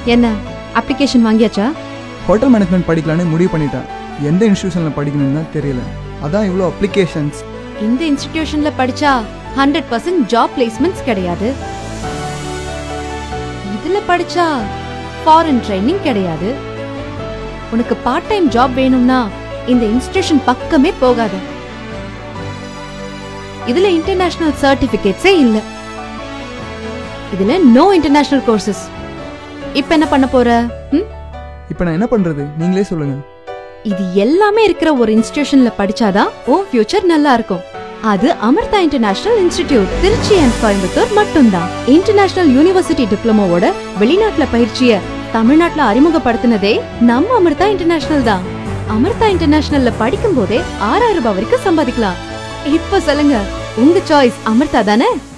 என்ன அப்ளிகேஷன் வாங்கியாச்சா hotel management படிக்கலான்னு முடிவு பண்ணிட்டேன் எந்த இன்ஸ்டியூஷனில் படிக்கணும்னு தான் தெரியல அதான் இவ்வளோ அப்ளிகேஷன்ஸ் இந்த இன்ஸ்டிடியூஷன்ல படிச்சா ஹண்ட்ரட் பர்சன்ட் ஜாப் பிளேஸ்மெண்ட்ஸ் கிடையாது இதுல படிச்சா ஃபாரின் ட்ரைனிங் கிடையாது உனக்கு பார்ட் டைம் ஜாப் வேணும்னா இந்த இன்ஸ்டிடியூஷன் பக்கமே போகாத இதுல இன்டர்நேஷனல் சர்டிபிகேட்ஸே இல்ல இதுல நோ இன்டர்நேஷனல் கோர்சஸ் இப்ப என்ன பண்ண போற ம்? இப்போ நான் என்ன பண்ணுறது நீங்களே சொல்லுங்கள் இது எல்லாமே இருக்கிற ஒரு இன்ஸ்டிடியூஷன்ல படிச்சாதான் உன் ஃபியூச்சர் நல்லா இருக்கும் அது Amrita international institute Trichy and Coimbatore மட்டும்தான் இன்டர்நேஷனல் யூனிவர்சிட்டி டிப்ளமோவோட வெளிநாட்டுல பயிற்சிய தமிழ்நாட்டுல அறிமுகப்படுத்தினதே நம்ம அமிர்தா இன்டர்நேஷனல் தான் அமிர்தா இன்டர்நேஷனல்ல படிக்கும் போதே ஆறாயிரம் ரூபாய் வரைக்கும் சம்பாதிக்கலாம் இப்ப சொல்லுங்க உங்க சாய்ஸ் அமிர்தா தானே